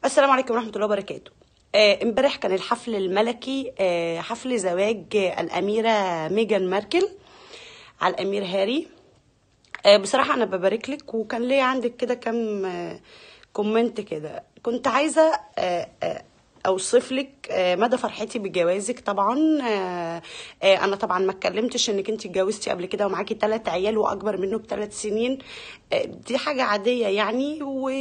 السلام عليكم ورحمة الله وبركاته آه، امبارح كان الحفل الملكي آه، حفل زواج آه، الأميرة ميجان ماركل على الأمير هاري آه، بصراحة أنا ببارك لك وكان ليا عندك كده كم آه، كومنت كده كنت عايزة آه، آه، اوصف لك آه، مدى فرحتي بجوازك طبعا آه، آه، انا طبعا ما اتكلمتش انك انت اتجوزتي قبل كده ومعاكي ثلاث عيال واكبر منه بثلاث سنين آه، دي حاجه عاديه يعني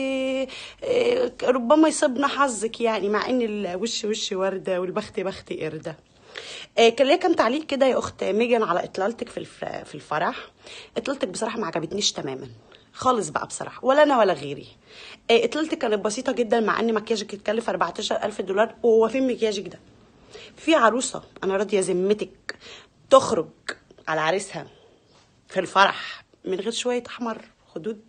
وربما يصيبنا حظك يعني مع ان الوش وش ورده والبخت بخت قرده آه، كان ليا كام تعليق كده يا اخت ميجان على اطلالتك في الف- في الفرح اطلالتك بصراحه ما عجبتنيش تماما خالص بقى بصراحه ولا انا ولا غيري آه، اطلالتك كانت بسيطه جدا مع ان مكياجك يتكلف 14000 دولار وهو فين مكياجك ده في عروسه انا راضيه ذمتك تخرج على عريسها في الفرح من غير شويه احمر خدود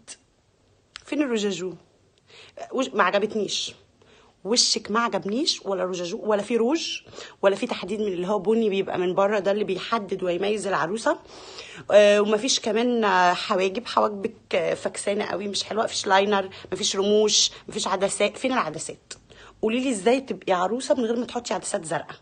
فين الرجاجو وش- ما عجبتنيش وشك ما عجبنيش ولا رجاجو ولا في روج ولا في تحديد من اللي هو بني بيبقى من بره ده اللي بيحدد ويميز العروسه آه، ومفيش كمان آه، حواجب حواجبك آه، فكسانه قوي مش حلوه مفيش لاينر مفيش رموش مفيش عدسات فين العدسات قولي لي ازاي تبقي عروسه من غير ما تحطي عدسات زرقاء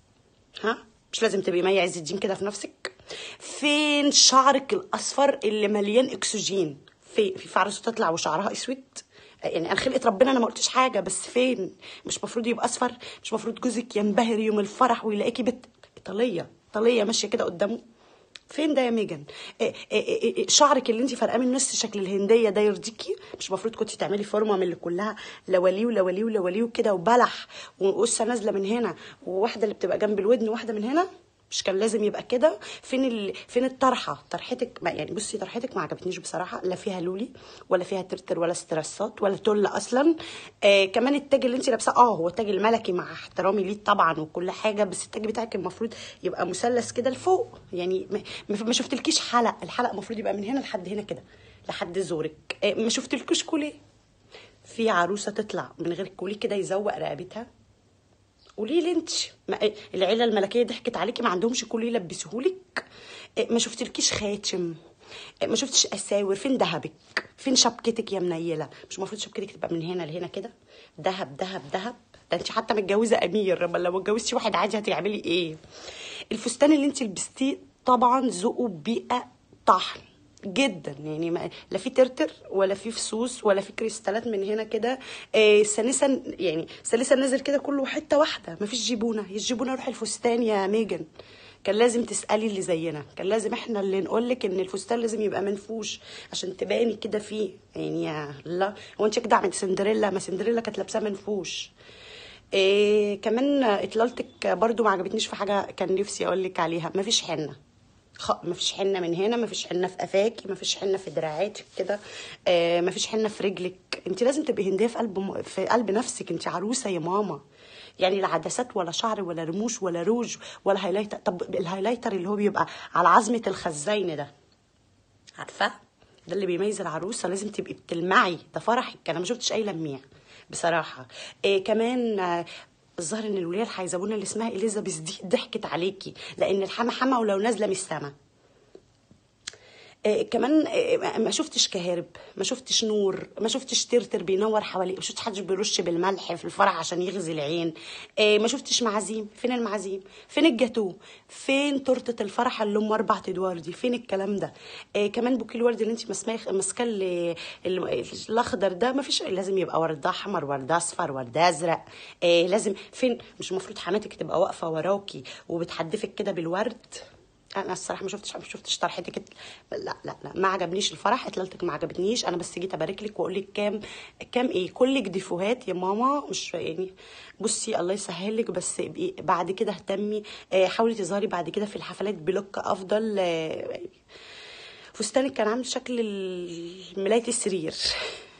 ها مش لازم تبقي مي عز الدين كده في نفسك فين شعرك الاصفر اللي مليان اكسجين في في عروسه تطلع وشعرها اسود يعني انا خلقت ربنا انا ما قلتش حاجه بس فين مش مفروض يبقى اصفر مش مفروض جوزك ينبهر يوم الفرح ويلاقيكي بنت ايطاليه ايطاليه ماشيه كده قدامه فين ده يا ميجان إيه إيه إيه إيه شعرك اللي انت فرقاه من نص شكل الهنديه ده يرضيكي مش المفروض كنتي تعملي فورمه من اللي كلها لوليه ولوليه ولوليه كده وبلح وقصه نازله من هنا وواحده اللي بتبقى جنب الودن وواحده من هنا مش كان لازم يبقى كده فين ال... فين الطرحه طرحتك ما يعني بصي طرحتك ما عجبتنيش بصراحه لا فيها لولي ولا فيها ترتر ولا ستريسات ولا تل اصلا آه كمان التاج اللي انت لابساه اه هو التاج الملكي مع احترامي ليه طبعا وكل حاجه بس التاج بتاعك المفروض يبقى مثلث كده لفوق يعني ما, ما ما شفتلكيش حلق الحلق المفروض يبقى من هنا لحد هنا كده لحد زورك آه ما شفتلكوش كوليه في عروسه تطلع من غير كوليه كده يزوق رقبتها قولي لي انت ما العيله الملكيه ضحكت عليكي ما عندهمش كل يلبسوهولك ما شفتلكيش خاتم ما شفتش اساور فين دهبك فين شبكتك يا منيله مش المفروض شبكتك تبقى من هنا لهنا كده دهب دهب دهب ده انت حتى متجوزه امير امال لو اتجوزتي واحد عادي هتعملي ايه الفستان اللي انت لبستيه طبعا ذوقه بيئه طحن جدا يعني ما لا في ترتر ولا في فصوص ولا في كريستالات من هنا كده آه سلسا يعني سلسا نازل كده كله حته واحده ما فيش جيبونه هي الجيبونه روح الفستان يا ميجن كان لازم تسالي اللي زينا كان لازم احنا اللي نقول لك ان الفستان لازم يبقى منفوش عشان تباني كده فيه يعني يا لا هو انت اجدع من سندريلا ما سندريلا كانت لابساه منفوش إيه كمان اطلالتك برضو ما عجبتنيش في حاجه كان نفسي اقول لك عليها ما فيش حنه خ... مفيش حنه من هنا مفيش حنه في قفاكي مفيش حنه في دراعاتك كده آه مفيش حنه في رجلك انت لازم تبقي هنديه في قلب م... في قلب نفسك انت عروسه يا ماما يعني لا عدسات ولا شعر ولا رموش ولا روج ولا هايلايتر طب الهايلايتر اللي هو بيبقى على عظمه الخزين ده عارفه ده اللي بيميز العروسه لازم تبقي بتلمعي ده فرحك انا ما شفتش اي لميع بصراحه إيه كمان آه، الظاهر ان الوليه الحيزبونه اللي اسمها اليزابيث دي ضحكت عليكي لان الحما حما ولو نازله من السما آه، كمان آه، ما شفتش كهرب ما شفتش نور ما شفتش ترتر بينور حواليك ما شفتش حد بيرش بالملح في الفرح عشان يغزي العين آه، ما شفتش معازيم فين المعازيم فين الجاتو فين تورته الفرح اللي ام اربع ادوار دي فين الكلام ده آه، كمان بوكيه الورد اللي انت ماسكاه ماسكاه ال- ال- الاخضر ده ما فيش لازم يبقى ورد احمر ورد اصفر ورد ازرق آه، لازم فين مش المفروض حماتك تبقى واقفه وراكي وبتحدفك كده بالورد انا الصراحه ما شفتش ما شفتش طرحتك ات- لا لا لا ما عجبنيش الفرح اطلالتك ما عجبتنيش انا بس جيت ابارك لك واقول لك كام كام ايه كلك ديفوهات يا ماما مش يعني بصي الله يسهل لك بس ابقي بعد كده اهتمي آه، حاولي تظهري بعد كده في الحفلات بلوك افضل آه، فستانك كان عامل شكل ال- ملايه السرير